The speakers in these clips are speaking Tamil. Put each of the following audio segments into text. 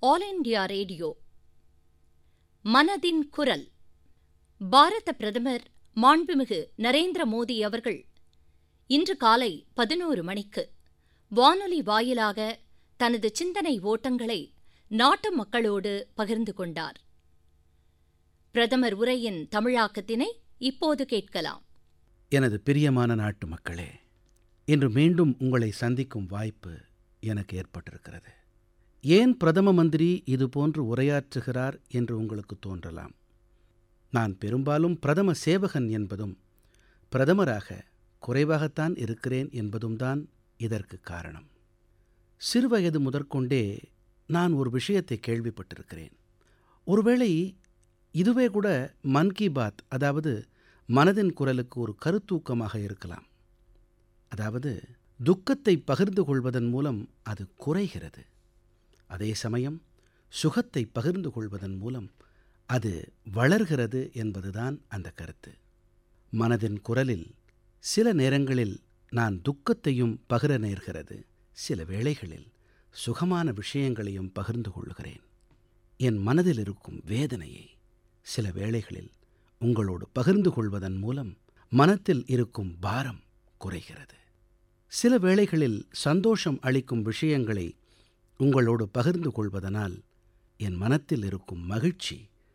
ஆல் இண்டியா ரேடியோ மனதின் குரல் பாரத பிரதமர் மாண்புமிகு நரேந்திர மோடி அவர்கள் இன்று காலை பதினோரு மணிக்கு வானொலி வாயிலாக தனது சிந்தனை ஓட்டங்களை நாட்டு மக்களோடு பகிர்ந்து கொண்டார் பிரதமர் உரையின் தமிழாக்கத்தினை இப்போது கேட்கலாம் எனது பிரியமான நாட்டு மக்களே இன்று மீண்டும் உங்களை சந்திக்கும் வாய்ப்பு எனக்கு ஏற்பட்டிருக்கிறது ஏன் பிரதம மந்திரி இதுபோன்று உரையாற்றுகிறார் என்று உங்களுக்கு தோன்றலாம் நான் பெரும்பாலும் பிரதம சேவகன் என்பதும் பிரதமராக குறைவாகத்தான் இருக்கிறேன் என்பதும் தான் இதற்கு காரணம் சிறுவயது முதற்கொண்டே நான் ஒரு விஷயத்தை கேள்விப்பட்டிருக்கிறேன் ஒருவேளை இதுவே கூட மன் கி பாத் அதாவது மனதின் குரலுக்கு ஒரு கருத்தூக்கமாக இருக்கலாம் அதாவது துக்கத்தை பகிர்ந்து கொள்வதன் மூலம் அது குறைகிறது அதே சமயம் சுகத்தை பகிர்ந்து கொள்வதன் மூலம் அது வளர்கிறது என்பதுதான் அந்த கருத்து மனதின் குரலில் சில நேரங்களில் நான் துக்கத்தையும் பகிர நேர்கிறது சில வேளைகளில் சுகமான விஷயங்களையும் பகிர்ந்து கொள்கிறேன் என் மனதில் இருக்கும் வேதனையை சில வேளைகளில் உங்களோடு பகிர்ந்து கொள்வதன் மூலம் மனத்தில் இருக்கும் பாரம் குறைகிறது சில வேளைகளில் சந்தோஷம் அளிக்கும் விஷயங்களை உங்களோடு பகிர்ந்து கொள்வதனால் என் மனத்தில் இருக்கும் மகிழ்ச்சி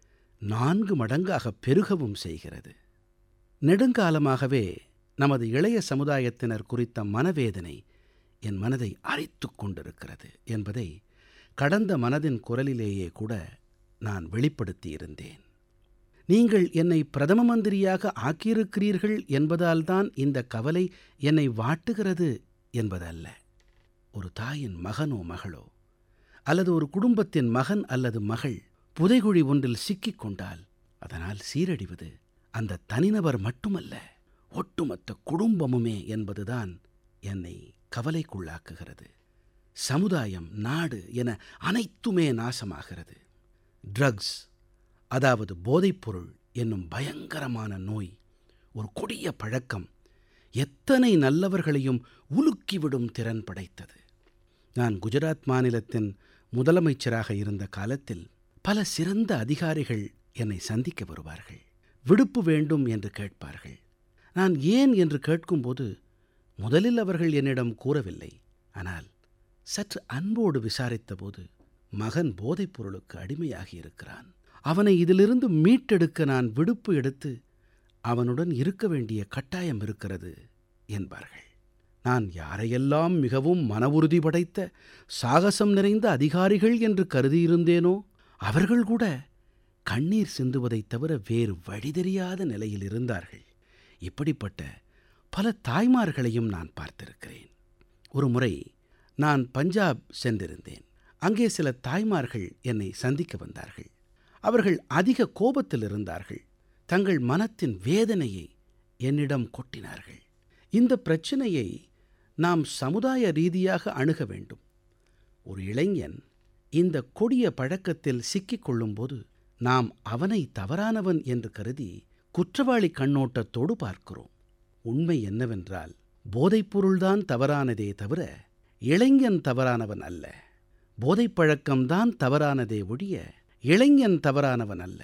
நான்கு மடங்காக பெருகவும் செய்கிறது நெடுங்காலமாகவே நமது இளைய சமுதாயத்தினர் குறித்த மனவேதனை என் மனதை அரைத்து கொண்டிருக்கிறது என்பதை கடந்த மனதின் குரலிலேயே கூட நான் வெளிப்படுத்தியிருந்தேன் நீங்கள் என்னை பிரதம மந்திரியாக ஆக்கியிருக்கிறீர்கள் என்பதால்தான் இந்த கவலை என்னை வாட்டுகிறது என்பதல்ல ஒரு தாயின் மகனோ மகளோ அல்லது ஒரு குடும்பத்தின் மகன் அல்லது மகள் புதைகுழி ஒன்றில் சிக்கிக் கொண்டால் அதனால் சீரடிவது அந்த தனிநபர் மட்டுமல்ல ஒட்டுமொத்த குடும்பமுமே என்பதுதான் என்னை கவலைக்குள்ளாக்குகிறது சமுதாயம் நாடு என அனைத்துமே நாசமாகிறது ட்ரக்ஸ் அதாவது போதைப்பொருள் என்னும் பயங்கரமான நோய் ஒரு கொடிய பழக்கம் எத்தனை நல்லவர்களையும் உலுக்கிவிடும் திறன் படைத்தது நான் குஜராத் மாநிலத்தின் முதலமைச்சராக இருந்த காலத்தில் பல சிறந்த அதிகாரிகள் என்னை சந்திக்க வருவார்கள் விடுப்பு வேண்டும் என்று கேட்பார்கள் நான் ஏன் என்று கேட்கும்போது முதலில் அவர்கள் என்னிடம் கூறவில்லை ஆனால் சற்று அன்போடு விசாரித்தபோது மகன் போதைப் பொருளுக்கு அடிமையாகி இருக்கிறான் அவனை இதிலிருந்து மீட்டெடுக்க நான் விடுப்பு எடுத்து அவனுடன் இருக்க வேண்டிய கட்டாயம் இருக்கிறது என்பார்கள் நான் யாரையெல்லாம் மிகவும் மன உறுதி படைத்த சாகசம் நிறைந்த அதிகாரிகள் என்று கருதியிருந்தேனோ அவர்கள் கூட கண்ணீர் சிந்துவதைத் தவிர வேறு வழி தெரியாத நிலையில் இருந்தார்கள் இப்படிப்பட்ட பல தாய்மார்களையும் நான் பார்த்திருக்கிறேன் ஒரு முறை நான் பஞ்சாப் சென்றிருந்தேன் அங்கே சில தாய்மார்கள் என்னை சந்திக்க வந்தார்கள் அவர்கள் அதிக கோபத்தில் இருந்தார்கள் தங்கள் மனத்தின் வேதனையை என்னிடம் கொட்டினார்கள் இந்த பிரச்சனையை நாம் சமுதாய ரீதியாக அணுக வேண்டும் ஒரு இளைஞன் இந்த கொடிய பழக்கத்தில் சிக்கிக் கொள்ளும்போது நாம் அவனை தவறானவன் என்று கருதி குற்றவாளி கண்ணோட்டத்தோடு பார்க்கிறோம் உண்மை என்னவென்றால் போதைப்பொருள்தான் தவறானதே தவிர இளைஞன் தவறானவன் அல்ல போதைப் பழக்கம்தான் தவறானதே ஒழிய இளைஞன் தவறானவன் அல்ல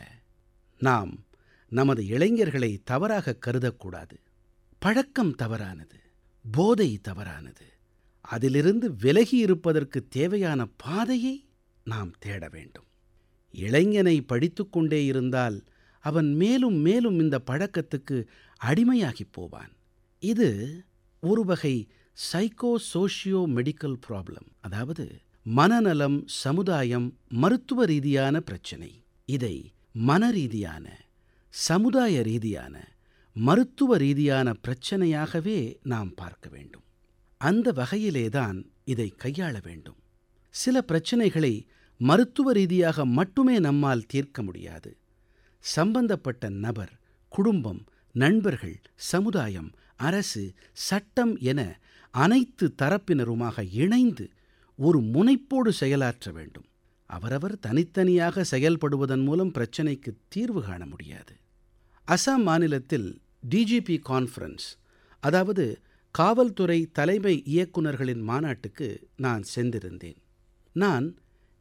நாம் நமது இளைஞர்களை தவறாக கருதக்கூடாது பழக்கம் தவறானது போதை தவறானது அதிலிருந்து விலகி இருப்பதற்கு தேவையான பாதையை நாம் தேட வேண்டும் இளைஞனை படித்து கொண்டே இருந்தால் அவன் மேலும் மேலும் இந்த பழக்கத்துக்கு அடிமையாகிப் போவான் இது ஒரு வகை சைக்கோ சோஷியோ மெடிக்கல் ப்ராப்ளம் அதாவது மனநலம் சமுதாயம் மருத்துவ ரீதியான பிரச்சனை இதை மனரீதியான சமுதாய ரீதியான மருத்துவ ரீதியான பிரச்சனையாகவே நாம் பார்க்க வேண்டும் அந்த வகையிலேதான் இதை கையாள வேண்டும் சில பிரச்சனைகளை மருத்துவ ரீதியாக மட்டுமே நம்மால் தீர்க்க முடியாது சம்பந்தப்பட்ட நபர் குடும்பம் நண்பர்கள் சமுதாயம் அரசு சட்டம் என அனைத்து தரப்பினருமாக இணைந்து ஒரு முனைப்போடு செயலாற்ற வேண்டும் அவரவர் தனித்தனியாக செயல்படுவதன் மூலம் பிரச்சனைக்கு தீர்வு காண முடியாது அசாம் மாநிலத்தில் டிஜிபி கான்ஃபரன்ஸ் அதாவது காவல்துறை தலைமை இயக்குநர்களின் மாநாட்டுக்கு நான் சென்றிருந்தேன் நான்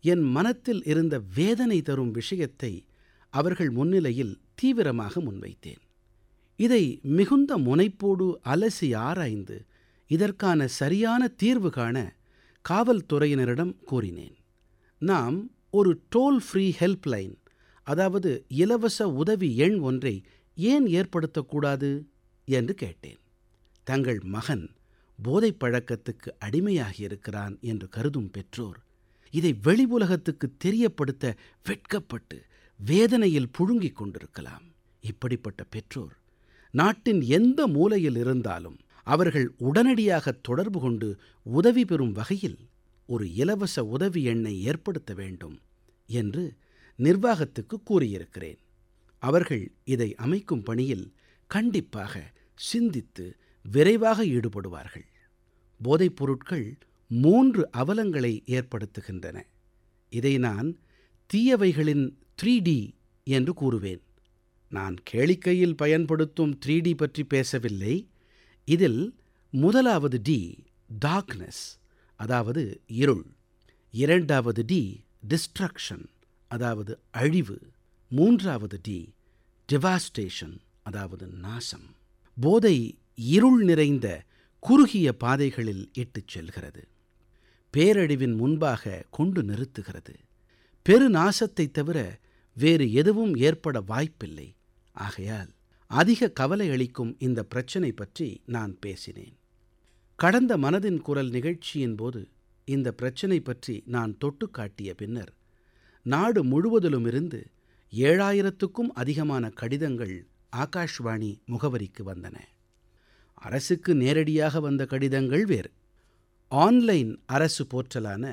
என் மனத்தில் இருந்த வேதனை தரும் விஷயத்தை அவர்கள் முன்னிலையில் தீவிரமாக முன்வைத்தேன் இதை மிகுந்த முனைப்போடு அலசி ஆராய்ந்து இதற்கான சரியான தீர்வு காண காவல்துறையினரிடம் கூறினேன் நாம் ஒரு டோல் ஃப்ரீ ஹெல்ப்லைன் அதாவது இலவச உதவி எண் ஒன்றை ஏன் ஏற்படுத்தக்கூடாது என்று கேட்டேன் தங்கள் மகன் போதைப் பழக்கத்துக்கு அடிமையாகியிருக்கிறான் என்று கருதும் பெற்றோர் இதை வெளி உலகத்துக்கு தெரியப்படுத்த வெட்கப்பட்டு வேதனையில் புழுங்கிக் கொண்டிருக்கலாம் இப்படிப்பட்ட பெற்றோர் நாட்டின் எந்த மூலையில் இருந்தாலும் அவர்கள் உடனடியாக தொடர்பு கொண்டு உதவி பெறும் வகையில் ஒரு இலவச உதவி எண்ணை ஏற்படுத்த வேண்டும் என்று நிர்வாகத்துக்கு கூறியிருக்கிறேன் அவர்கள் இதை அமைக்கும் பணியில் கண்டிப்பாக சிந்தித்து விரைவாக ஈடுபடுவார்கள் போதைப் பொருட்கள் மூன்று அவலங்களை ஏற்படுத்துகின்றன இதை நான் தீயவைகளின் த்ரீ டி என்று கூறுவேன் நான் கேளிக்கையில் பயன்படுத்தும் த்ரீ டி பற்றி பேசவில்லை இதில் முதலாவது டி டார்க்னஸ் அதாவது இருள் இரண்டாவது டி டிஸ்ட்ரக்ஷன் அதாவது அழிவு மூன்றாவது டி டிவாஸ்டேஷன் அதாவது நாசம் போதை இருள் நிறைந்த குறுகிய பாதைகளில் இட்டுச் செல்கிறது பேரழிவின் முன்பாக கொண்டு நிறுத்துகிறது பெரு நாசத்தைத் தவிர வேறு எதுவும் ஏற்பட வாய்ப்பில்லை ஆகையால் அதிக கவலை அளிக்கும் இந்த பிரச்சனை பற்றி நான் பேசினேன் கடந்த மனதின் குரல் நிகழ்ச்சியின் போது இந்த பிரச்சனை பற்றி நான் தொட்டு காட்டிய பின்னர் நாடு முழுவதிலுமிருந்து ஏழாயிரத்துக்கும் அதிகமான கடிதங்கள் ஆகாஷ்வாணி முகவரிக்கு வந்தன அரசுக்கு நேரடியாக வந்த கடிதங்கள் வேறு ஆன்லைன் அரசு போர்ட்டலான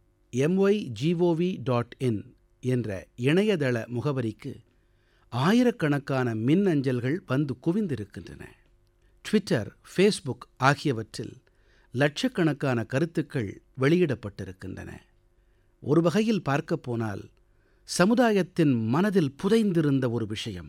எம்ஒய்ஜிஓவி டாட் இன் என்ற இணையதள முகவரிக்கு ஆயிரக்கணக்கான மின் அஞ்சல்கள் வந்து குவிந்திருக்கின்றன ட்விட்டர் ஃபேஸ்புக் ஆகியவற்றில் லட்சக்கணக்கான கருத்துக்கள் வெளியிடப்பட்டிருக்கின்றன ஒரு வகையில் பார்க்கப் போனால் சமுதாயத்தின் மனதில் புதைந்திருந்த ஒரு விஷயம்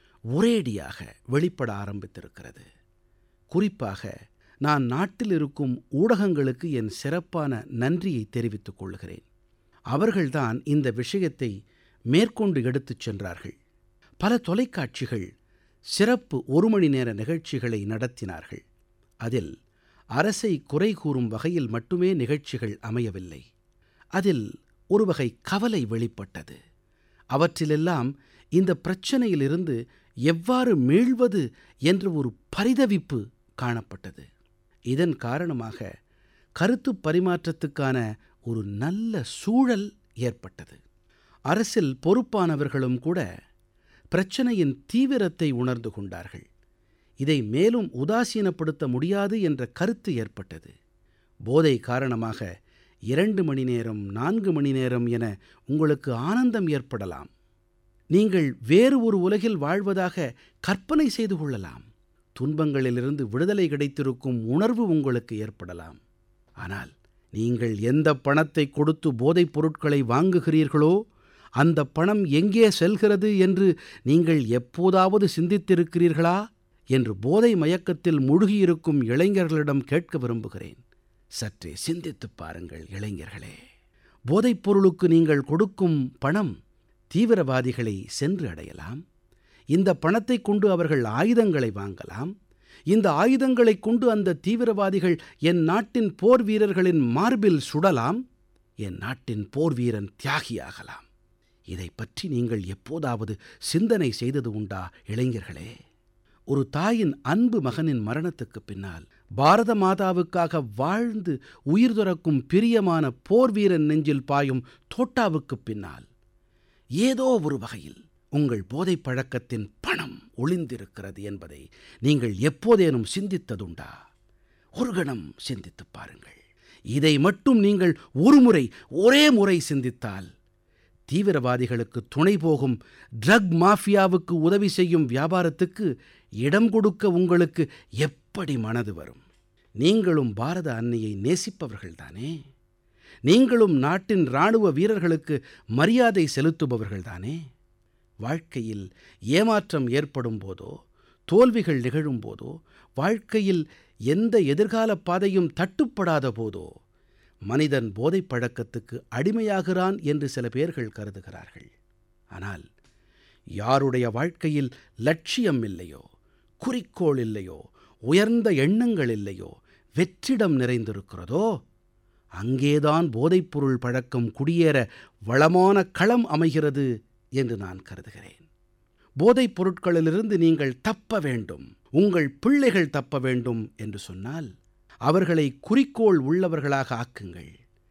ஒரேடியாக வெளிப்பட ஆரம்பித்திருக்கிறது குறிப்பாக நான் நாட்டில் இருக்கும் ஊடகங்களுக்கு என் சிறப்பான நன்றியை தெரிவித்துக் கொள்கிறேன் அவர்கள்தான் இந்த விஷயத்தை மேற்கொண்டு எடுத்துச் சென்றார்கள் பல தொலைக்காட்சிகள் சிறப்பு ஒரு மணி நேர நிகழ்ச்சிகளை நடத்தினார்கள் அதில் அரசை குறை கூறும் வகையில் மட்டுமே நிகழ்ச்சிகள் அமையவில்லை அதில் ஒரு வகை கவலை வெளிப்பட்டது அவற்றிலெல்லாம் இந்த பிரச்சனையிலிருந்து எவ்வாறு மீள்வது என்ற ஒரு பரிதவிப்பு காணப்பட்டது இதன் காரணமாக கருத்துப் பரிமாற்றத்துக்கான ஒரு நல்ல சூழல் ஏற்பட்டது அரசில் பொறுப்பானவர்களும் கூட பிரச்சனையின் தீவிரத்தை உணர்ந்து கொண்டார்கள் இதை மேலும் உதாசீனப்படுத்த முடியாது என்ற கருத்து ஏற்பட்டது போதை காரணமாக இரண்டு மணி நேரம் நான்கு மணி நேரம் என உங்களுக்கு ஆனந்தம் ஏற்படலாம் நீங்கள் வேறு ஒரு உலகில் வாழ்வதாக கற்பனை செய்து கொள்ளலாம் துன்பங்களிலிருந்து விடுதலை கிடைத்திருக்கும் உணர்வு உங்களுக்கு ஏற்படலாம் ஆனால் நீங்கள் எந்த பணத்தை கொடுத்து போதைப் பொருட்களை வாங்குகிறீர்களோ அந்த பணம் எங்கே செல்கிறது என்று நீங்கள் எப்போதாவது சிந்தித்திருக்கிறீர்களா என்று போதை மயக்கத்தில் முழுகியிருக்கும் இளைஞர்களிடம் கேட்க விரும்புகிறேன் சற்றே சிந்தித்துப் பாருங்கள் இளைஞர்களே போதைப் பொருளுக்கு நீங்கள் கொடுக்கும் பணம் தீவிரவாதிகளை சென்று அடையலாம் இந்த பணத்தைக் கொண்டு அவர்கள் ஆயுதங்களை வாங்கலாம் இந்த ஆயுதங்களைக் கொண்டு அந்த தீவிரவாதிகள் என் நாட்டின் போர் வீரர்களின் மார்பில் சுடலாம் என் நாட்டின் போர் வீரன் தியாகியாகலாம் இதை பற்றி நீங்கள் எப்போதாவது சிந்தனை செய்தது உண்டா இளைஞர்களே ஒரு தாயின் அன்பு மகனின் மரணத்துக்குப் பின்னால் பாரத மாதாவுக்காக வாழ்ந்து உயிர் துறக்கும் பிரியமான போர் வீரன் நெஞ்சில் பாயும் தோட்டாவுக்குப் பின்னால் ஏதோ ஒரு வகையில் உங்கள் போதைப் பழக்கத்தின் பணம் ஒளிந்திருக்கிறது என்பதை நீங்கள் எப்போதேனும் சிந்தித்ததுண்டா ஒரு கணம் சிந்தித்துப் பாருங்கள் இதை மட்டும் நீங்கள் ஒரு முறை ஒரே முறை சிந்தித்தால் தீவிரவாதிகளுக்கு துணை போகும் ட்ரக் மாஃபியாவுக்கு உதவி செய்யும் வியாபாரத்துக்கு இடம் கொடுக்க உங்களுக்கு எப்படி மனது வரும் நீங்களும் பாரத அன்னையை நேசிப்பவர்கள்தானே நீங்களும் நாட்டின் இராணுவ வீரர்களுக்கு மரியாதை செலுத்துபவர்கள்தானே வாழ்க்கையில் ஏமாற்றம் ஏற்படும் போதோ தோல்விகள் நிகழும் போதோ வாழ்க்கையில் எந்த எதிர்கால பாதையும் தட்டுப்படாத போதோ மனிதன் போதைப் பழக்கத்துக்கு அடிமையாகிறான் என்று சில பேர்கள் கருதுகிறார்கள் ஆனால் யாருடைய வாழ்க்கையில் லட்சியம் இல்லையோ குறிக்கோள் இல்லையோ உயர்ந்த எண்ணங்கள் இல்லையோ வெற்றிடம் நிறைந்திருக்கிறதோ அங்கேதான் போதைப்பொருள் பழக்கம் குடியேற வளமான களம் அமைகிறது என்று நான் கருதுகிறேன் போதைப் பொருட்களிலிருந்து நீங்கள் தப்ப வேண்டும் உங்கள் பிள்ளைகள் தப்ப வேண்டும் என்று சொன்னால் அவர்களை குறிக்கோள் உள்ளவர்களாக ஆக்குங்கள்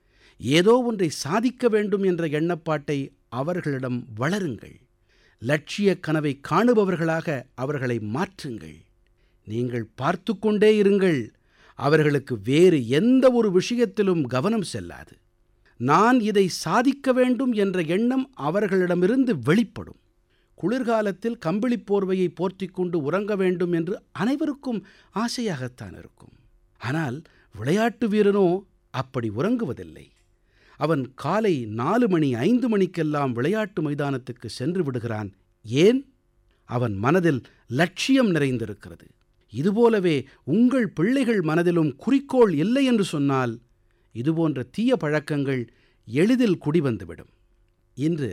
ஏதோ ஒன்றை சாதிக்க வேண்டும் என்ற எண்ணப்பாட்டை அவர்களிடம் வளருங்கள் லட்சிய கனவை காணுபவர்களாக அவர்களை மாற்றுங்கள் நீங்கள் பார்த்து கொண்டே இருங்கள் அவர்களுக்கு வேறு எந்த ஒரு விஷயத்திலும் கவனம் செல்லாது நான் இதை சாதிக்க வேண்டும் என்ற எண்ணம் அவர்களிடமிருந்து வெளிப்படும் குளிர்காலத்தில் கம்பிளிப் போர்வையை போர்த்திக் கொண்டு உறங்க வேண்டும் என்று அனைவருக்கும் ஆசையாகத்தான் இருக்கும் ஆனால் விளையாட்டு வீரனோ அப்படி உறங்குவதில்லை அவன் காலை நாலு மணி ஐந்து மணிக்கெல்லாம் விளையாட்டு மைதானத்துக்கு சென்று விடுகிறான் ஏன் அவன் மனதில் லட்சியம் நிறைந்திருக்கிறது இதுபோலவே உங்கள் பிள்ளைகள் மனதிலும் குறிக்கோள் இல்லை என்று சொன்னால் இதுபோன்ற தீய பழக்கங்கள் எளிதில் குடிவந்துவிடும் இன்று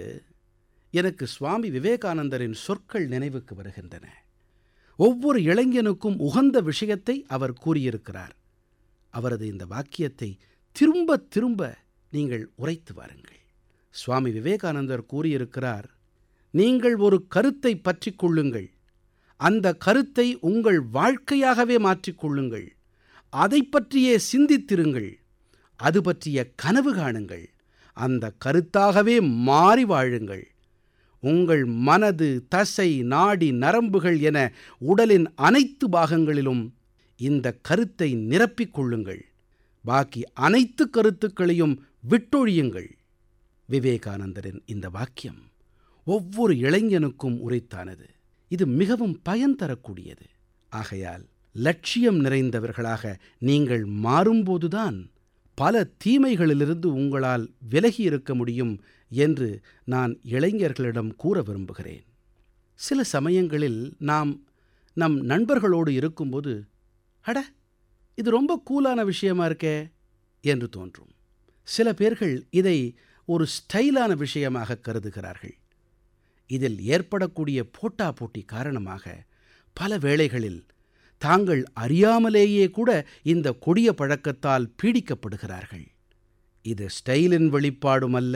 எனக்கு சுவாமி விவேகானந்தரின் சொற்கள் நினைவுக்கு வருகின்றன ஒவ்வொரு இளைஞனுக்கும் உகந்த விஷயத்தை அவர் கூறியிருக்கிறார் அவரது இந்த வாக்கியத்தை திரும்ப திரும்ப நீங்கள் உரைத்து வாருங்கள் சுவாமி விவேகானந்தர் கூறியிருக்கிறார் நீங்கள் ஒரு கருத்தை பற்றிக் கொள்ளுங்கள் அந்த கருத்தை உங்கள் வாழ்க்கையாகவே மாற்றிக் கொள்ளுங்கள் அதை பற்றியே சிந்தித்திருங்கள் அது பற்றிய கனவு காணுங்கள் அந்த கருத்தாகவே மாறி வாழுங்கள் உங்கள் மனது தசை நாடி நரம்புகள் என உடலின் அனைத்து பாகங்களிலும் இந்த கருத்தை நிரப்பிக் கொள்ளுங்கள் பாக்கி அனைத்து கருத்துக்களையும் விட்டொழியுங்கள் விவேகானந்தரின் இந்த வாக்கியம் ஒவ்வொரு இளைஞனுக்கும் உரைத்தானது இது மிகவும் பயன் தரக்கூடியது ஆகையால் லட்சியம் நிறைந்தவர்களாக நீங்கள் மாறும்போதுதான் பல தீமைகளிலிருந்து உங்களால் விலகி இருக்க முடியும் என்று நான் இளைஞர்களிடம் கூற விரும்புகிறேன் சில சமயங்களில் நாம் நம் நண்பர்களோடு இருக்கும்போது அட இது ரொம்ப கூலான விஷயமா இருக்கே என்று தோன்றும் சில பேர்கள் இதை ஒரு ஸ்டைலான விஷயமாக கருதுகிறார்கள் இதில் ஏற்படக்கூடிய போட்டா போட்டி காரணமாக பல வேளைகளில் தாங்கள் அறியாமலேயே கூட இந்த கொடிய பழக்கத்தால் பீடிக்கப்படுகிறார்கள் இது ஸ்டைலின் வெளிப்பாடும் அல்ல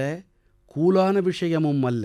கூலான விஷயமும் அல்ல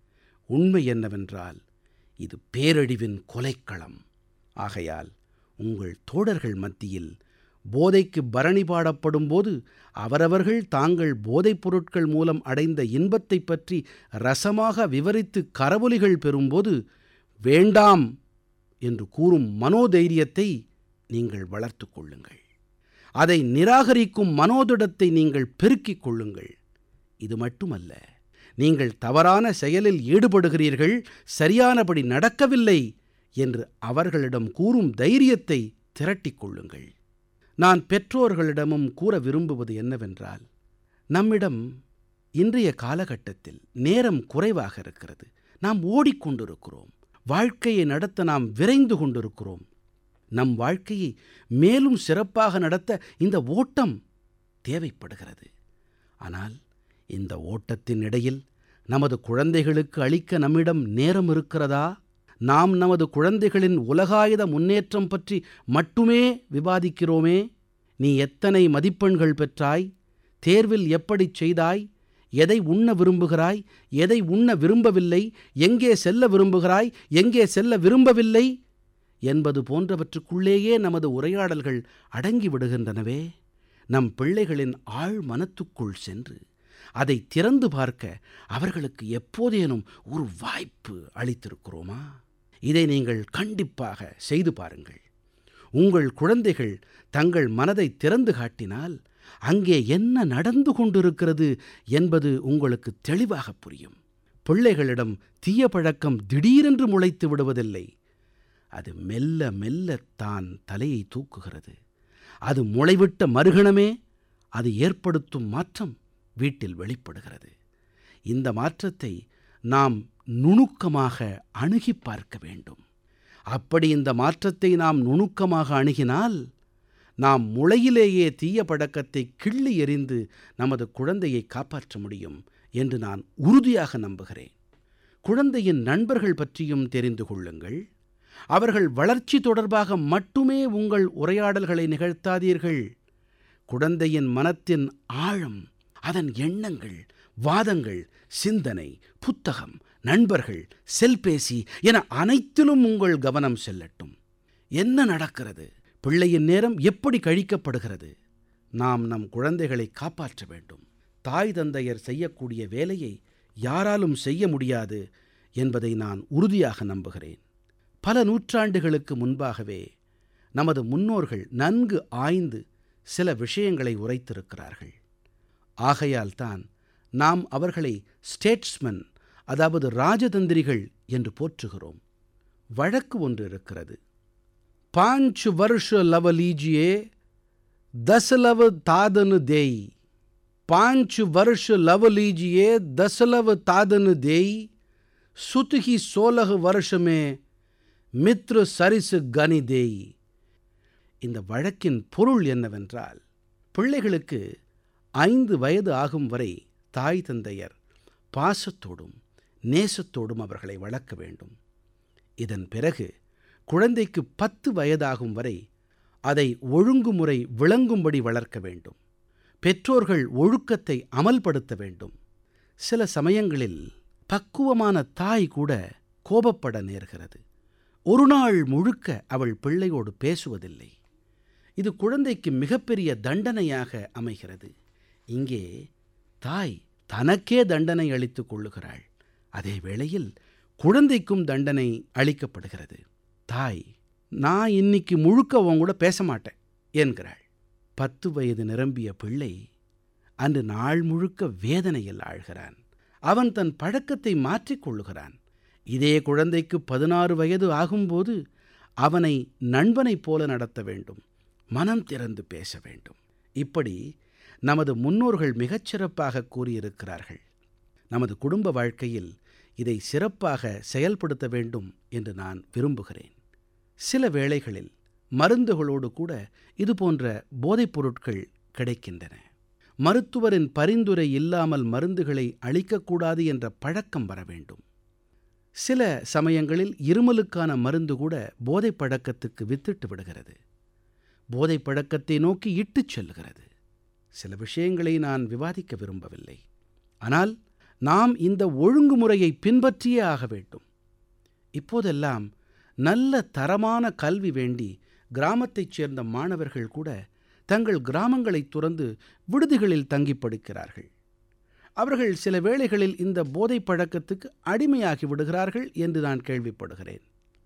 உண்மை என்னவென்றால் இது பேரழிவின் கொலைக்களம் ஆகையால் உங்கள் தோழர்கள் மத்தியில் போதைக்கு பரணி பாடப்படும் போது அவரவர்கள் தாங்கள் போதைப் பொருட்கள் மூலம் அடைந்த இன்பத்தைப் பற்றி ரசமாக விவரித்து கரவொலிகள் பெறும்போது வேண்டாம் என்று கூறும் மனோதைரியத்தை நீங்கள் வளர்த்து கொள்ளுங்கள் அதை நிராகரிக்கும் மனோதிடத்தை நீங்கள் பெருக்கிக் கொள்ளுங்கள் இது மட்டுமல்ல நீங்கள் தவறான செயலில் ஈடுபடுகிறீர்கள் சரியானபடி நடக்கவில்லை என்று அவர்களிடம் கூறும் தைரியத்தை திரட்டிக் கொள்ளுங்கள் நான் பெற்றோர்களிடமும் கூற விரும்புவது என்னவென்றால் நம்மிடம் இன்றைய காலகட்டத்தில் நேரம் குறைவாக இருக்கிறது நாம் ஓடிக்கொண்டிருக்கிறோம் வாழ்க்கையை நடத்த நாம் விரைந்து கொண்டிருக்கிறோம் நம் வாழ்க்கையை மேலும் சிறப்பாக நடத்த இந்த ஓட்டம் தேவைப்படுகிறது ஆனால் இந்த ஓட்டத்தின் இடையில் நமது குழந்தைகளுக்கு அளிக்க நம்மிடம் நேரம் இருக்கிறதா நாம் நமது குழந்தைகளின் உலகாயுத முன்னேற்றம் பற்றி மட்டுமே விவாதிக்கிறோமே நீ எத்தனை மதிப்பெண்கள் பெற்றாய் தேர்வில் எப்படிச் செய்தாய் எதை உண்ண விரும்புகிறாய் எதை உண்ண விரும்பவில்லை எங்கே செல்ல விரும்புகிறாய் எங்கே செல்ல விரும்பவில்லை என்பது போன்றவற்றுக்குள்ளேயே நமது உரையாடல்கள் அடங்கி விடுகின்றனவே நம் பிள்ளைகளின் ஆழ் மனத்துக்குள் சென்று அதை திறந்து பார்க்க அவர்களுக்கு எப்போதேனும் ஒரு வாய்ப்பு அளித்திருக்கிறோமா இதை நீங்கள் கண்டிப்பாக செய்து பாருங்கள் உங்கள் குழந்தைகள் தங்கள் மனதை திறந்து காட்டினால் அங்கே என்ன நடந்து கொண்டிருக்கிறது என்பது உங்களுக்கு தெளிவாக புரியும் பிள்ளைகளிடம் தீய பழக்கம் திடீரென்று முளைத்து விடுவதில்லை அது மெல்ல மெல்ல தான் தலையை தூக்குகிறது அது முளைவிட்ட மறுகணமே அது ஏற்படுத்தும் மாற்றம் வீட்டில் வெளிப்படுகிறது இந்த மாற்றத்தை நாம் நுணுக்கமாக அணுகி பார்க்க வேண்டும் அப்படி இந்த மாற்றத்தை நாம் நுணுக்கமாக அணுகினால் நாம் முளையிலேயே தீய பழக்கத்தை கிள்ளி எறிந்து நமது குழந்தையை காப்பாற்ற முடியும் என்று நான் உறுதியாக நம்புகிறேன் குழந்தையின் நண்பர்கள் பற்றியும் தெரிந்து கொள்ளுங்கள் அவர்கள் வளர்ச்சி தொடர்பாக மட்டுமே உங்கள் உரையாடல்களை நிகழ்த்தாதீர்கள் குழந்தையின் மனத்தின் ஆழம் அதன் எண்ணங்கள் வாதங்கள் சிந்தனை புத்தகம் நண்பர்கள் செல்பேசி என அனைத்திலும் உங்கள் கவனம் செல்லட்டும் என்ன நடக்கிறது பிள்ளையின் நேரம் எப்படி கழிக்கப்படுகிறது நாம் நம் குழந்தைகளை காப்பாற்ற வேண்டும் தாய் தந்தையர் செய்யக்கூடிய வேலையை யாராலும் செய்ய முடியாது என்பதை நான் உறுதியாக நம்புகிறேன் பல நூற்றாண்டுகளுக்கு முன்பாகவே நமது முன்னோர்கள் நன்கு ஆய்ந்து சில விஷயங்களை உரைத்திருக்கிறார்கள் ஆகையால்தான் நாம் அவர்களை ஸ்டேட்ஸ்மன் அதாவது ராஜதந்திரிகள் என்று போற்றுகிறோம் வழக்கு ஒன்று இருக்கிறது பாஞ்ச் வருஷ லவ லீஜியே दस लव तादन देई पांच वर्ष लव लीजिए दस लव तादन देई सुत ही सोलह वर्ष में மித்ரு சரிசு கனி தேய் இந்த வழக்கின் பொருள் என்னவென்றால் பிள்ளைகளுக்கு ஐந்து வயது ஆகும் வரை தாய் தந்தையர் பாசத்தோடும் நேசத்தோடும் அவர்களை வளர்க்க வேண்டும் இதன் பிறகு குழந்தைக்கு பத்து வயதாகும் வரை அதை ஒழுங்குமுறை விளங்கும்படி வளர்க்க வேண்டும் பெற்றோர்கள் ஒழுக்கத்தை அமல்படுத்த வேண்டும் சில சமயங்களில் பக்குவமான தாய் கூட கோபப்பட நேர்கிறது ஒரு நாள் முழுக்க அவள் பிள்ளையோடு பேசுவதில்லை இது குழந்தைக்கு மிகப்பெரிய தண்டனையாக அமைகிறது இங்கே தாய் தனக்கே தண்டனை அளித்துக் கொள்ளுகிறாள் அதே வேளையில் குழந்தைக்கும் தண்டனை அளிக்கப்படுகிறது தாய் நான் இன்னைக்கு முழுக்க உன் கூட பேச மாட்டேன் என்கிறாள் பத்து வயது நிரம்பிய பிள்ளை அன்று நாள் முழுக்க வேதனையில் ஆழ்கிறான் அவன் தன் பழக்கத்தை மாற்றிக் கொள்ளுகிறான் இதே குழந்தைக்கு பதினாறு வயது ஆகும்போது அவனை நண்பனைப் போல நடத்த வேண்டும் மனம் திறந்து பேச வேண்டும் இப்படி நமது முன்னோர்கள் மிகச்சிறப்பாக கூறியிருக்கிறார்கள் நமது குடும்ப வாழ்க்கையில் இதை சிறப்பாக செயல்படுத்த வேண்டும் என்று நான் விரும்புகிறேன் சில வேளைகளில் மருந்துகளோடு கூட இது போன்ற போதைப் பொருட்கள் கிடைக்கின்றன மருத்துவரின் பரிந்துரை இல்லாமல் மருந்துகளை அளிக்கக்கூடாது என்ற பழக்கம் வர வேண்டும் சில சமயங்களில் இருமலுக்கான மருந்து கூட போதைப் பழக்கத்துக்கு வித்திட்டு விடுகிறது போதைப் பழக்கத்தை நோக்கி இட்டுச் செல்கிறது சில விஷயங்களை நான் விவாதிக்க விரும்பவில்லை ஆனால் நாம் இந்த ஒழுங்குமுறையை பின்பற்றியே ஆக வேண்டும் இப்போதெல்லாம் நல்ல தரமான கல்வி வேண்டி கிராமத்தைச் சேர்ந்த மாணவர்கள் கூட தங்கள் கிராமங்களைத் துறந்து விடுதிகளில் தங்கி படிக்கிறார்கள் அவர்கள் சில வேளைகளில் இந்த போதைப் பழக்கத்துக்கு அடிமையாகி விடுகிறார்கள் என்று நான் கேள்விப்படுகிறேன்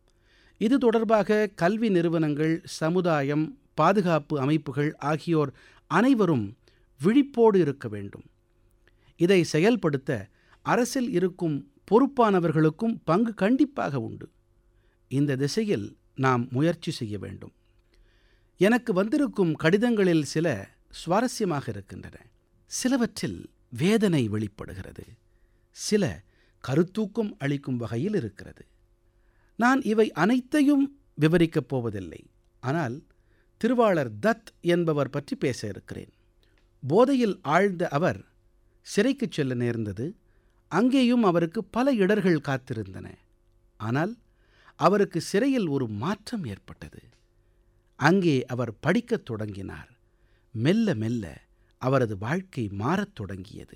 இது தொடர்பாக கல்வி நிறுவனங்கள் சமுதாயம் பாதுகாப்பு அமைப்புகள் ஆகியோர் அனைவரும் விழிப்போடு இருக்க வேண்டும் இதை செயல்படுத்த அரசில் இருக்கும் பொறுப்பானவர்களுக்கும் பங்கு கண்டிப்பாக உண்டு இந்த திசையில் நாம் முயற்சி செய்ய வேண்டும் எனக்கு வந்திருக்கும் கடிதங்களில் சில சுவாரஸ்யமாக இருக்கின்றன சிலவற்றில் வேதனை வெளிப்படுகிறது சில கருத்தூக்கம் அளிக்கும் வகையில் இருக்கிறது நான் இவை அனைத்தையும் விவரிக்கப் போவதில்லை ஆனால் திருவாளர் தத் என்பவர் பற்றி பேச இருக்கிறேன் போதையில் ஆழ்ந்த அவர் சிறைக்குச் செல்ல நேர்ந்தது அங்கேயும் அவருக்கு பல இடர்கள் காத்திருந்தன ஆனால் அவருக்கு சிறையில் ஒரு மாற்றம் ஏற்பட்டது அங்கே அவர் படிக்கத் தொடங்கினார் மெல்ல மெல்ல அவரது வாழ்க்கை மாறத் தொடங்கியது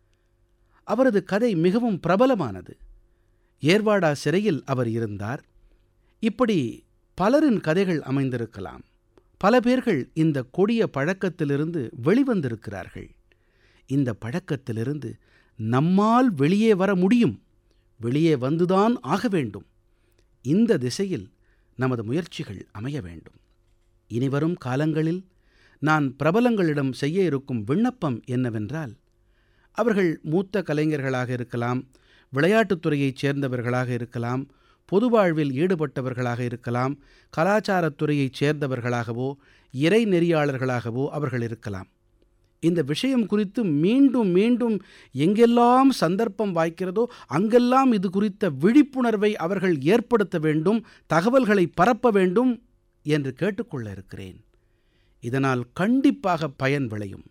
அவரது கதை மிகவும் பிரபலமானது ஏர்வாடா சிறையில் அவர் இருந்தார் இப்படி பலரின் கதைகள் அமைந்திருக்கலாம் பல பேர்கள் இந்த கொடிய பழக்கத்திலிருந்து வெளிவந்திருக்கிறார்கள் இந்த பழக்கத்திலிருந்து நம்மால் வெளியே வர முடியும் வெளியே வந்துதான் ஆக வேண்டும் இந்த திசையில் நமது முயற்சிகள் அமைய வேண்டும் இனிவரும் காலங்களில் நான் பிரபலங்களிடம் செய்ய இருக்கும் விண்ணப்பம் என்னவென்றால் அவர்கள் மூத்த கலைஞர்களாக இருக்கலாம் விளையாட்டுத் துறையைச் சேர்ந்தவர்களாக இருக்கலாம் பொது வாழ்வில் ஈடுபட்டவர்களாக இருக்கலாம் கலாச்சாரத்துறையைச் சேர்ந்தவர்களாகவோ இறை நெறியாளர்களாகவோ அவர்கள் இருக்கலாம் இந்த விஷயம் குறித்து மீண்டும் மீண்டும் எங்கெல்லாம் சந்தர்ப்பம் வாய்க்கிறதோ அங்கெல்லாம் இது குறித்த விழிப்புணர்வை அவர்கள் ஏற்படுத்த வேண்டும் தகவல்களை பரப்ப வேண்டும் என்று கேட்டுக்கொள்ள இருக்கிறேன் இதனால் கண்டிப்பாக பயன் விளையும்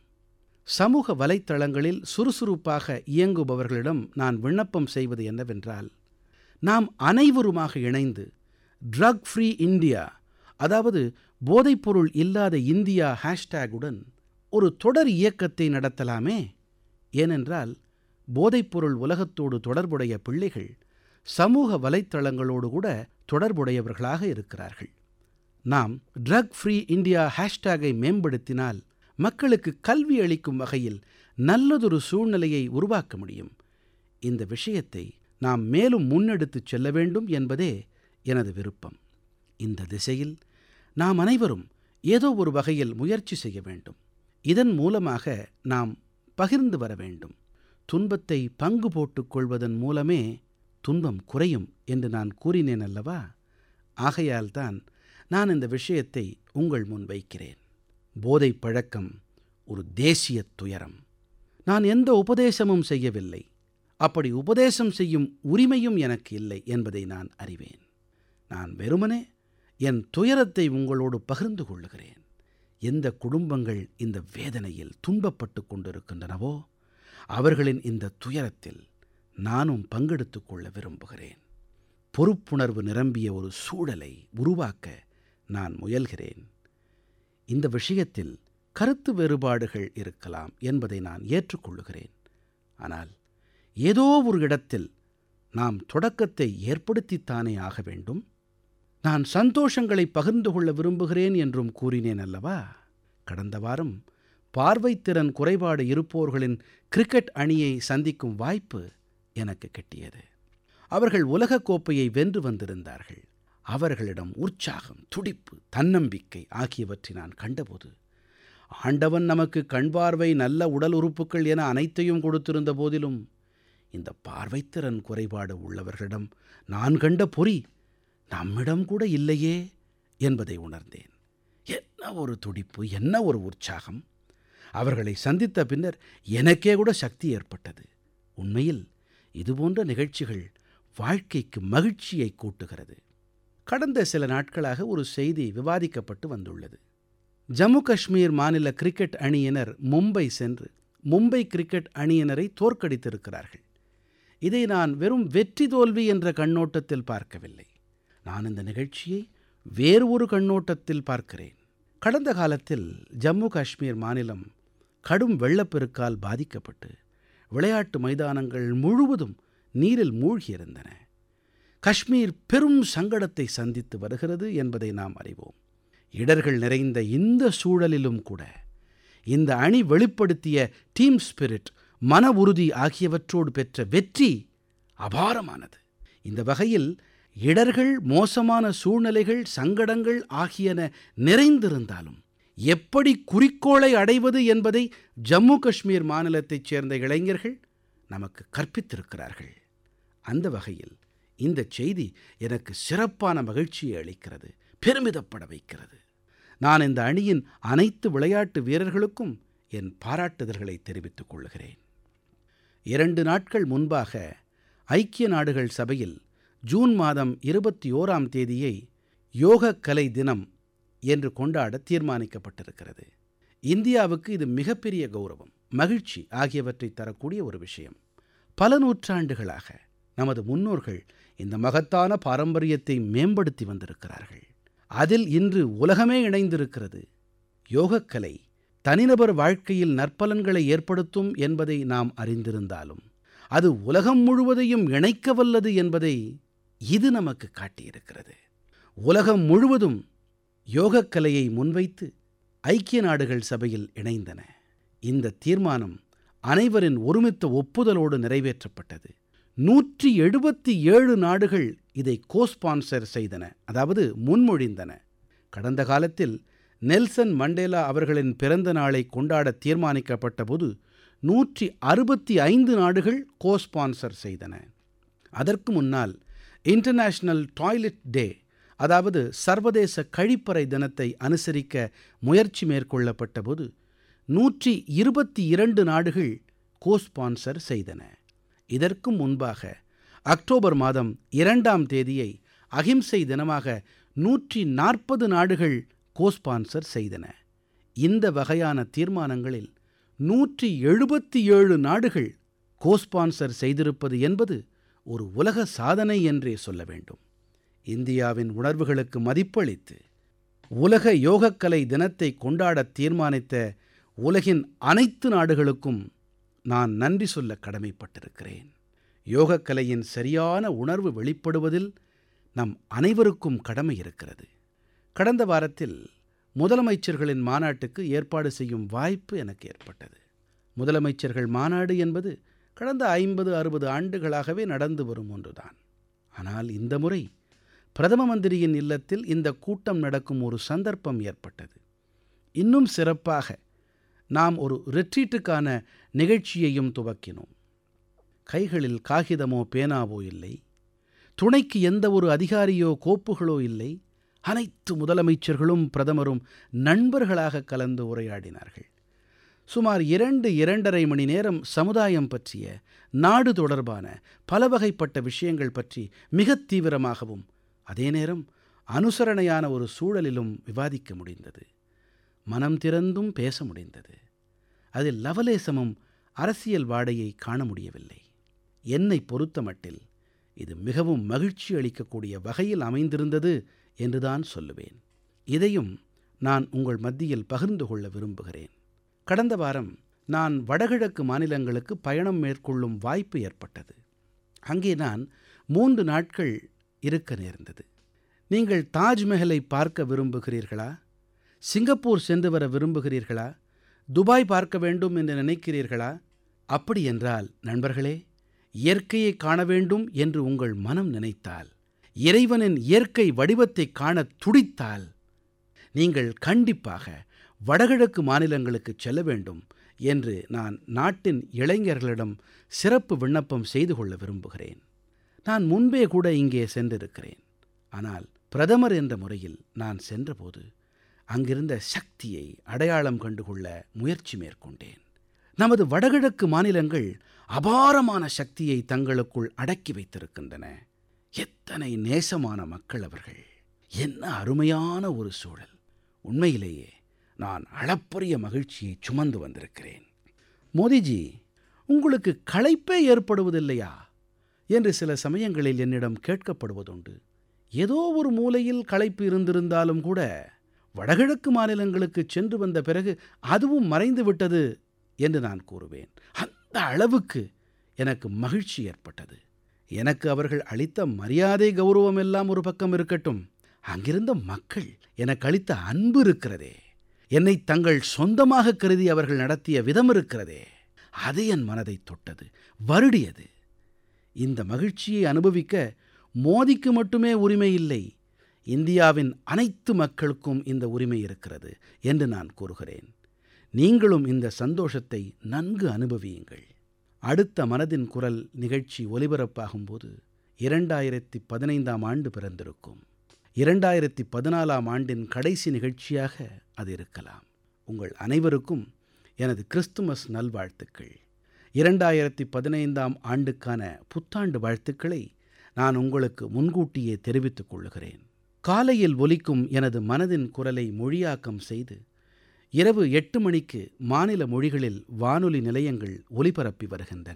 சமூக வலைத்தளங்களில் சுறுசுறுப்பாக இயங்குபவர்களிடம் நான் விண்ணப்பம் செய்வது என்னவென்றால் நாம் அனைவருமாக இணைந்து ட்ரக் ஃப்ரீ இந்தியா அதாவது போதைப்பொருள் இல்லாத இந்தியா ஹேஷ்டேகுடன் ஒரு தொடர் இயக்கத்தை நடத்தலாமே ஏனென்றால் போதைப்பொருள் உலகத்தோடு தொடர்புடைய பிள்ளைகள் சமூக வலைத்தளங்களோடு கூட தொடர்புடையவர்களாக இருக்கிறார்கள் நாம் ட்ரக் ஃப்ரீ இந்தியா ஹேஷ்டேகை மேம்படுத்தினால் மக்களுக்கு கல்வி அளிக்கும் வகையில் நல்லதொரு சூழ்நிலையை உருவாக்க முடியும் இந்த விஷயத்தை நாம் மேலும் முன்னெடுத்துச் செல்ல வேண்டும் என்பதே எனது விருப்பம் இந்த திசையில் நாம் அனைவரும் ஏதோ ஒரு வகையில் முயற்சி செய்ய வேண்டும் இதன் மூலமாக நாம் பகிர்ந்து வர வேண்டும் துன்பத்தை பங்கு போட்டுக் கொள்வதன் மூலமே துன்பம் குறையும் என்று நான் கூறினேன் அல்லவா ஆகையால்தான் நான் இந்த விஷயத்தை உங்கள் முன் வைக்கிறேன் போதைப் பழக்கம் ஒரு தேசிய துயரம் நான் எந்த உபதேசமும் செய்யவில்லை அப்படி உபதேசம் செய்யும் உரிமையும் எனக்கு இல்லை என்பதை நான் அறிவேன் நான் வெறுமனே என் துயரத்தை உங்களோடு பகிர்ந்து கொள்ளுகிறேன் எந்த குடும்பங்கள் இந்த வேதனையில் துன்பப்பட்டு கொண்டிருக்கின்றனவோ அவர்களின் இந்த துயரத்தில் நானும் பங்கெடுத்துக் கொள்ள விரும்புகிறேன் பொறுப்புணர்வு நிரம்பிய ஒரு சூழலை உருவாக்க நான் முயல்கிறேன் இந்த விஷயத்தில் கருத்து வேறுபாடுகள் இருக்கலாம் என்பதை நான் ஏற்றுக்கொள்ளுகிறேன் ஆனால் ஏதோ ஒரு இடத்தில் நாம் தொடக்கத்தை ஏற்படுத்தித்தானே ஆக வேண்டும் நான் சந்தோஷங்களை பகிர்ந்து கொள்ள விரும்புகிறேன் என்றும் கூறினேன் அல்லவா கடந்த வாரம் பார்வைத்திறன் குறைபாடு இருப்போர்களின் கிரிக்கெட் அணியை சந்திக்கும் வாய்ப்பு எனக்கு கிட்டியது அவர்கள் உலகக் கோப்பையை வென்று வந்திருந்தார்கள் அவர்களிடம் உற்சாகம் துடிப்பு தன்னம்பிக்கை ஆகியவற்றை நான் கண்டபோது ஆண்டவன் நமக்கு கண் பார்வை நல்ல உடல் உறுப்புக்கள் என அனைத்தையும் கொடுத்திருந்த போதிலும் இந்த பார்வைத்திறன் குறைபாடு உள்ளவர்களிடம் நான் கண்ட பொறி நம்மிடம் கூட இல்லையே என்பதை உணர்ந்தேன் என்ன ஒரு துடிப்பு என்ன ஒரு உற்சாகம் அவர்களை சந்தித்த பின்னர் எனக்கே கூட சக்தி ஏற்பட்டது உண்மையில் இதுபோன்ற நிகழ்ச்சிகள் வாழ்க்கைக்கு மகிழ்ச்சியை கூட்டுகிறது கடந்த சில நாட்களாக ஒரு செய்தி விவாதிக்கப்பட்டு வந்துள்ளது ஜம்மு காஷ்மீர் மாநில கிரிக்கெட் அணியினர் மும்பை சென்று மும்பை கிரிக்கெட் அணியினரை தோற்கடித்திருக்கிறார்கள் இதை நான் வெறும் வெற்றி தோல்வி என்ற கண்ணோட்டத்தில் பார்க்கவில்லை நான் இந்த நிகழ்ச்சியை வேறு ஒரு கண்ணோட்டத்தில் பார்க்கிறேன் கடந்த காலத்தில் ஜம்மு காஷ்மீர் மாநிலம் கடும் வெள்ளப்பெருக்கால் பாதிக்கப்பட்டு விளையாட்டு மைதானங்கள் முழுவதும் நீரில் மூழ்கியிருந்தன காஷ்மீர் பெரும் சங்கடத்தை சந்தித்து வருகிறது என்பதை நாம் அறிவோம் இடர்கள் நிறைந்த இந்த சூழலிலும் கூட இந்த அணி வெளிப்படுத்திய டீம் ஸ்பிரிட் மன உறுதி ஆகியவற்றோடு பெற்ற வெற்றி அபாரமானது இந்த வகையில் இடர்கள் மோசமான சூழ்நிலைகள் சங்கடங்கள் ஆகியன நிறைந்திருந்தாலும் எப்படி குறிக்கோளை அடைவது என்பதை ஜம்மு காஷ்மீர் மாநிலத்தைச் சேர்ந்த இளைஞர்கள் நமக்கு கற்பித்திருக்கிறார்கள் அந்த வகையில் இந்த செய்தி எனக்கு சிறப்பான மகிழ்ச்சியை அளிக்கிறது பெருமிதப்பட வைக்கிறது நான் இந்த அணியின் அனைத்து விளையாட்டு வீரர்களுக்கும் என் பாராட்டுதல்களை தெரிவித்துக் கொள்கிறேன் இரண்டு நாட்கள் முன்பாக ஐக்கிய நாடுகள் சபையில் ஜூன் மாதம் இருபத்தி ஓராம் தேதியை யோகக்கலை தினம் என்று கொண்டாட தீர்மானிக்கப்பட்டிருக்கிறது இந்தியாவுக்கு இது மிகப்பெரிய கௌரவம் மகிழ்ச்சி ஆகியவற்றை தரக்கூடிய ஒரு விஷயம் பல நூற்றாண்டுகளாக நமது முன்னோர்கள் இந்த மகத்தான பாரம்பரியத்தை மேம்படுத்தி வந்திருக்கிறார்கள் அதில் இன்று உலகமே இணைந்திருக்கிறது யோகக்கலை தனிநபர் வாழ்க்கையில் நற்பலன்களை ஏற்படுத்தும் என்பதை நாம் அறிந்திருந்தாலும் அது உலகம் முழுவதையும் இணைக்க வல்லது என்பதை இது நமக்கு காட்டியிருக்கிறது உலகம் முழுவதும் யோகக்கலையை முன்வைத்து ஐக்கிய நாடுகள் சபையில் இணைந்தன இந்த தீர்மானம் அனைவரின் ஒருமித்த ஒப்புதலோடு நிறைவேற்றப்பட்டது நூற்றி எழுபத்தி ஏழு நாடுகள் இதை கோஸ்பான்சர் செய்தன அதாவது முன்மொழிந்தன கடந்த காலத்தில் நெல்சன் மண்டேலா அவர்களின் பிறந்த நாளை கொண்டாட தீர்மானிக்கப்பட்ட போது நூற்றி அறுபத்தி ஐந்து நாடுகள் கோஸ்பான்சர் செய்தன அதற்கு முன்னால் இன்டர்நேஷனல் டாய்லெட் டே அதாவது சர்வதேச கழிப்பறை தினத்தை அனுசரிக்க முயற்சி மேற்கொள்ளப்பட்ட போது நூற்றி இருபத்தி இரண்டு நாடுகள் கோஸ்பான்சர் செய்தன இதற்கும் முன்பாக அக்டோபர் மாதம் இரண்டாம் தேதியை அகிம்சை தினமாக நூற்றி நாற்பது நாடுகள் கோஸ்பான்சர் செய்தன இந்த வகையான தீர்மானங்களில் நூற்றி எழுபத்தி ஏழு நாடுகள் கோஸ்பான்சர் செய்திருப்பது என்பது ஒரு உலக சாதனை என்றே சொல்ல வேண்டும் இந்தியாவின் உணர்வுகளுக்கு மதிப்பளித்து உலக யோகக்கலை தினத்தை கொண்டாடத் தீர்மானித்த உலகின் அனைத்து நாடுகளுக்கும் நான் நன்றி சொல்ல கடமைப்பட்டிருக்கிறேன் யோகக்கலையின் சரியான உணர்வு வெளிப்படுவதில் நம் அனைவருக்கும் கடமை இருக்கிறது கடந்த வாரத்தில் முதலமைச்சர்களின் மாநாட்டுக்கு ஏற்பாடு செய்யும் வாய்ப்பு எனக்கு ஏற்பட்டது முதலமைச்சர்கள் மாநாடு என்பது கடந்த ஐம்பது அறுபது ஆண்டுகளாகவே நடந்து வரும் ஒன்றுதான் ஆனால் இந்த முறை பிரதம மந்திரியின் இல்லத்தில் இந்த கூட்டம் நடக்கும் ஒரு சந்தர்ப்பம் ஏற்பட்டது இன்னும் சிறப்பாக நாம் ஒரு ரிட்ரீட்டுக்கான நிகழ்ச்சியையும் துவக்கினோம் கைகளில் காகிதமோ பேனாவோ இல்லை துணைக்கு எந்த ஒரு அதிகாரியோ கோப்புகளோ இல்லை அனைத்து முதலமைச்சர்களும் பிரதமரும் நண்பர்களாக கலந்து உரையாடினார்கள் சுமார் இரண்டு இரண்டரை மணி நேரம் சமுதாயம் பற்றிய நாடு தொடர்பான பல வகைப்பட்ட விஷயங்கள் பற்றி மிகத் தீவிரமாகவும் அதே நேரம் அனுசரணையான ஒரு சூழலிலும் விவாதிக்க முடிந்தது மனம் திறந்தும் பேச முடிந்தது அதில் லவலேசமும் அரசியல் வாடையை காண முடியவில்லை என்னை பொறுத்தமட்டில் இது மிகவும் மகிழ்ச்சி அளிக்கக்கூடிய வகையில் அமைந்திருந்தது என்றுதான் சொல்லுவேன் இதையும் நான் உங்கள் மத்தியில் பகிர்ந்து கொள்ள விரும்புகிறேன் கடந்த வாரம் நான் வடகிழக்கு மாநிலங்களுக்கு பயணம் மேற்கொள்ளும் வாய்ப்பு ஏற்பட்டது அங்கே நான் மூன்று நாட்கள் இருக்க நேர்ந்தது நீங்கள் தாஜ்மஹலை பார்க்க விரும்புகிறீர்களா சிங்கப்பூர் சென்று வர விரும்புகிறீர்களா துபாய் பார்க்க வேண்டும் என்று நினைக்கிறீர்களா அப்படி என்றால் நண்பர்களே இயற்கையை காண வேண்டும் என்று உங்கள் மனம் நினைத்தால் இறைவனின் இயற்கை வடிவத்தை காணத் துடித்தால் நீங்கள் கண்டிப்பாக வடகிழக்கு மாநிலங்களுக்கு செல்ல வேண்டும் என்று நான் நாட்டின் இளைஞர்களிடம் சிறப்பு விண்ணப்பம் செய்து கொள்ள விரும்புகிறேன் நான் முன்பே கூட இங்கே சென்றிருக்கிறேன் ஆனால் பிரதமர் என்ற முறையில் நான் சென்றபோது அங்கிருந்த சக்தியை அடையாளம் கண்டுகொள்ள முயற்சி மேற்கொண்டேன் நமது வடகிழக்கு மாநிலங்கள் அபாரமான சக்தியை தங்களுக்குள் அடக்கி வைத்திருக்கின்றன எத்தனை நேசமான மக்கள் அவர்கள் என்ன அருமையான ஒரு சூழல் உண்மையிலேயே நான் அளப்பரிய மகிழ்ச்சியை சுமந்து வந்திருக்கிறேன் மோதிஜி உங்களுக்கு களைப்பே ஏற்படுவதில்லையா என்று சில சமயங்களில் என்னிடம் கேட்கப்படுவதுண்டு ஏதோ ஒரு மூலையில் களைப்பு இருந்திருந்தாலும் கூட வடகிழக்கு மாநிலங்களுக்கு சென்று வந்த பிறகு அதுவும் மறைந்து விட்டது என்று நான் கூறுவேன் அந்த அளவுக்கு எனக்கு மகிழ்ச்சி ஏற்பட்டது எனக்கு அவர்கள் அளித்த மரியாதை கௌரவம் எல்லாம் ஒரு பக்கம் இருக்கட்டும் அங்கிருந்த மக்கள் எனக்கு அளித்த அன்பு இருக்கிறதே என்னை தங்கள் சொந்தமாக கருதி அவர்கள் நடத்திய விதம் இருக்கிறதே அது என் மனதை தொட்டது வருடியது இந்த மகிழ்ச்சியை அனுபவிக்க மோதிக்கு மட்டுமே உரிமை இல்லை இந்தியாவின் அனைத்து மக்களுக்கும் இந்த உரிமை இருக்கிறது என்று நான் கூறுகிறேன் நீங்களும் இந்த சந்தோஷத்தை நன்கு அனுபவியுங்கள் அடுத்த மனதின் குரல் நிகழ்ச்சி ஒலிபரப்பாகும்போது இரண்டாயிரத்தி பதினைந்தாம் ஆண்டு பிறந்திருக்கும் இரண்டாயிரத்தி பதினாலாம் ஆண்டின் கடைசி நிகழ்ச்சியாக அது இருக்கலாம் உங்கள் அனைவருக்கும் எனது கிறிஸ்துமஸ் நல்வாழ்த்துக்கள் இரண்டாயிரத்தி பதினைந்தாம் ஆண்டுக்கான புத்தாண்டு வாழ்த்துக்களை நான் உங்களுக்கு முன்கூட்டியே தெரிவித்துக் கொள்கிறேன் காலையில் ஒலிக்கும் எனது மனதின் குரலை மொழியாக்கம் செய்து இரவு எட்டு மணிக்கு மாநில மொழிகளில் வானொலி நிலையங்கள் ஒலிபரப்பி வருகின்றன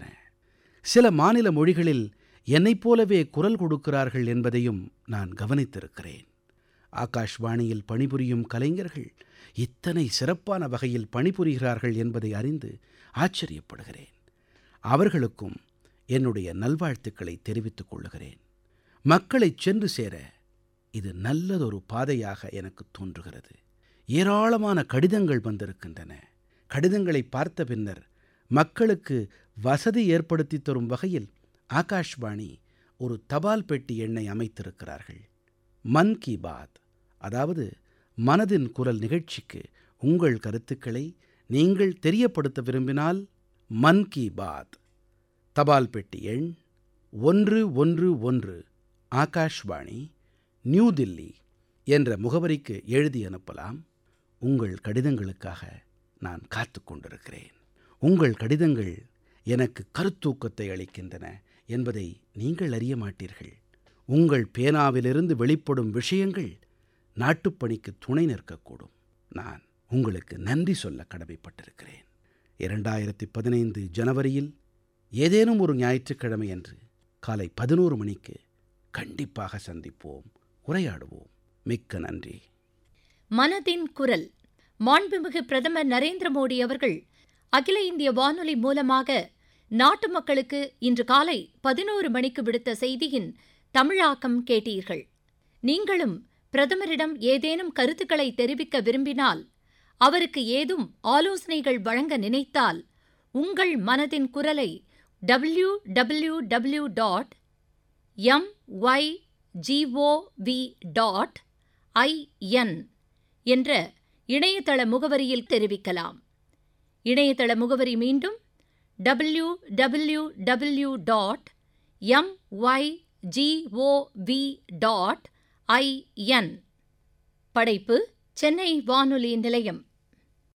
சில மாநில மொழிகளில் என்னைப் போலவே குரல் கொடுக்கிறார்கள் என்பதையும் நான் கவனித்திருக்கிறேன் ஆகாஷ்வாணியில் பணிபுரியும் கலைஞர்கள் இத்தனை சிறப்பான வகையில் பணிபுரிகிறார்கள் என்பதை அறிந்து ஆச்சரியப்படுகிறேன் அவர்களுக்கும் என்னுடைய நல்வாழ்த்துக்களை தெரிவித்துக் கொள்ளுகிறேன் மக்களைச் சென்று சேர இது நல்லதொரு பாதையாக எனக்கு தோன்றுகிறது ஏராளமான கடிதங்கள் வந்திருக்கின்றன கடிதங்களை பார்த்த பின்னர் மக்களுக்கு வசதி ஏற்படுத்தி தரும் வகையில் ஆகாஷ்வாணி ஒரு தபால் பெட்டி எண்ணை அமைத்திருக்கிறார்கள் மன் கி பாத் அதாவது மனதின் குரல் நிகழ்ச்சிக்கு உங்கள் கருத்துக்களை நீங்கள் தெரியப்படுத்த விரும்பினால் மன் கி பாத் தபால் பெட்டி எண் ஒன்று ஒன்று ஒன்று ஆகாஷ்வாணி நியூ தில்லி என்ற முகவரிக்கு எழுதி அனுப்பலாம் உங்கள் கடிதங்களுக்காக நான் காத்து கொண்டிருக்கிறேன் உங்கள் கடிதங்கள் எனக்கு கருத்தூக்கத்தை அளிக்கின்றன என்பதை நீங்கள் அறிய மாட்டீர்கள் உங்கள் பேனாவிலிருந்து வெளிப்படும் விஷயங்கள் நாட்டுப்பணிக்கு துணை நிற்கக்கூடும் நான் உங்களுக்கு நன்றி சொல்ல கடமைப்பட்டிருக்கிறேன் இரண்டாயிரத்தி பதினைந்து ஜனவரியில் ஏதேனும் ஒரு ஞாயிற்றுக்கிழமை அன்று காலை பதினோரு மணிக்கு கண்டிப்பாக சந்திப்போம் உரையாடுவோம் மிக்க நன்றி மனதின் குரல் மாண்புமிகு பிரதமர் நரேந்திர மோடி அவர்கள் அகில இந்திய வானொலி மூலமாக நாட்டு மக்களுக்கு இன்று காலை பதினோரு மணிக்கு விடுத்த செய்தியின் தமிழாக்கம் கேட்டீர்கள் நீங்களும் பிரதமரிடம் ஏதேனும் கருத்துக்களை தெரிவிக்க விரும்பினால் அவருக்கு ஏதும் ஆலோசனைகள் வழங்க நினைத்தால் உங்கள் மனதின் குரலை W W W dot M Y G O V dot I N என்ற இணையதள முகவரியில் தெரிவிக்கலாம் இணையதள முகவரி மீண்டும் W W W dot M Y G O V dot I N படைப்பு சென்னை வானொலி நிலையம்